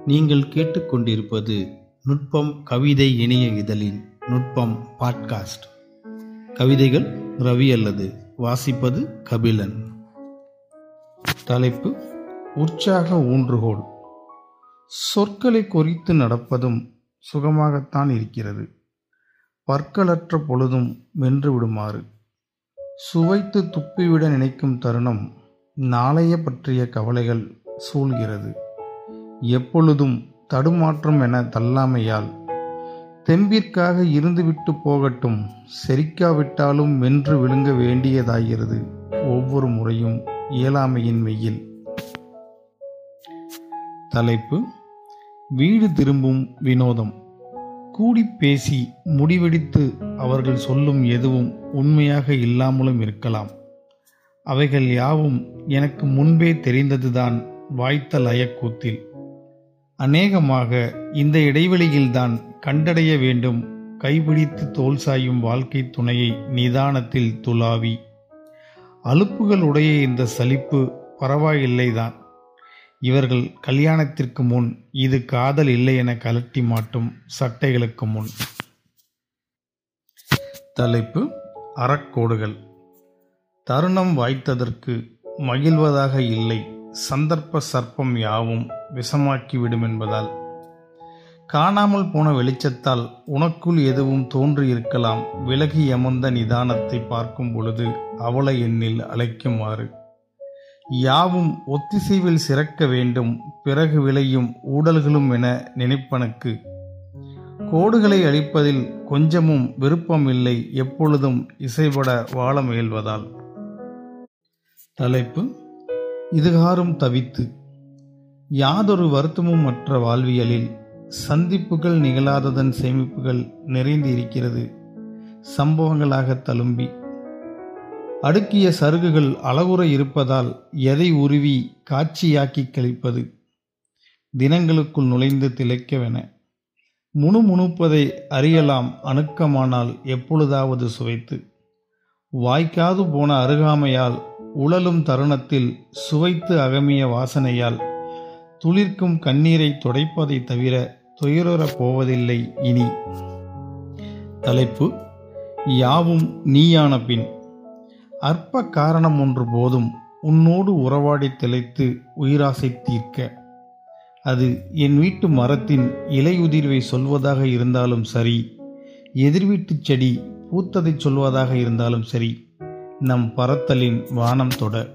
நீங்கள் கேட்டுக்கொண்டிருப்பது நுட்பம் கவிதை இணைய இதழின் நுட்பம் பாட்காஸ்ட் கவிதைகள் ரவி அல்லது வாசிப்பது கபிலன் தலைப்பு உற்சாக ஊன்றுகோல் சொற்களை குறித்து நடப்பதும் சுகமாகத்தான் இருக்கிறது பற்களற்ற பொழுதும் வென்று விடுமாறு சுவைத்து துப்பிவிட நினைக்கும் தருணம் நாளைய பற்றிய கவலைகள் சூழ்கிறது எப்பொழுதும் தடுமாற்றம் என தள்ளாமையால் தெம்பிற்காக இருந்துவிட்டு போகட்டும் செரிக்காவிட்டாலும் வென்று விழுங்க வேண்டியதாகிறது ஒவ்வொரு முறையும் இயலாமையின் வெயில் தலைப்பு வீடு திரும்பும் வினோதம் கூடி பேசி முடிவெடித்து அவர்கள் சொல்லும் எதுவும் உண்மையாக இல்லாமலும் இருக்கலாம் அவைகள் யாவும் எனக்கு முன்பே தெரிந்ததுதான் வாய்த்த லயக்கூத்தில் அநேகமாக இந்த இடைவெளியில்தான் கண்டடைய வேண்டும் கைபிடித்து தோல் சாயும் வாழ்க்கை துணையை நிதானத்தில் துளாவி அலுப்புகள் உடைய இந்த சலிப்பு பரவாயில்லைதான் இவர்கள் கல்யாணத்திற்கு முன் இது காதல் இல்லை என கலட்டி மாட்டும் சட்டைகளுக்கு முன் தலைப்பு அறக்கோடுகள் தருணம் வாய்த்ததற்கு மகிழ்வதாக இல்லை சந்தர்ப்ப சர்ப்பம் யாவும் விஷமாக்கிவிடும் என்பதால் காணாமல் போன வெளிச்சத்தால் உனக்குள் எதுவும் தோன்றியிருக்கலாம் விலகி அமர்ந்த நிதானத்தை பார்க்கும் பொழுது அவளை எண்ணில் அழைக்குமாறு யாவும் ஒத்திசைவில் சிறக்க வேண்டும் பிறகு விளையும் ஊடல்களும் என நினைப்பனுக்கு கோடுகளை அழிப்பதில் கொஞ்சமும் விருப்பமில்லை எப்பொழுதும் இசைபட வாழ முயல்வதால் தலைப்பு இதுகாரும் தவித்து யாதொரு வருத்தமும் மற்ற வாழ்வியலில் சந்திப்புகள் நிகழாததன் சேமிப்புகள் நிறைந்து இருக்கிறது சம்பவங்களாக தழும்பி அடுக்கிய சருகுகள் அளவுற இருப்பதால் எதை உருவி காட்சியாக்கி கழிப்பது தினங்களுக்குள் நுழைந்து திளைக்கவென முணுமுணுப்பதை அறியலாம் அணுக்கமானால் எப்பொழுதாவது சுவைத்து வாய்க்காது போன அருகாமையால் உழலும் தருணத்தில் சுவைத்து அகமிய வாசனையால் துளிர்க்கும் கண்ணீரை துடைப்பதை தவிர துயரப் போவதில்லை இனி தலைப்பு யாவும் நீயான பின் அற்ப காரணம் ஒன்று போதும் உன்னோடு உறவாடி திளைத்து உயிராசை தீர்க்க அது என் வீட்டு மரத்தின் இலையுதிர்வை சொல்வதாக இருந்தாலும் சரி எதிர்வீட்டுச் செடி பூத்ததை சொல்வதாக இருந்தாலும் சரி நம் பரத்தலின் வானம் தொட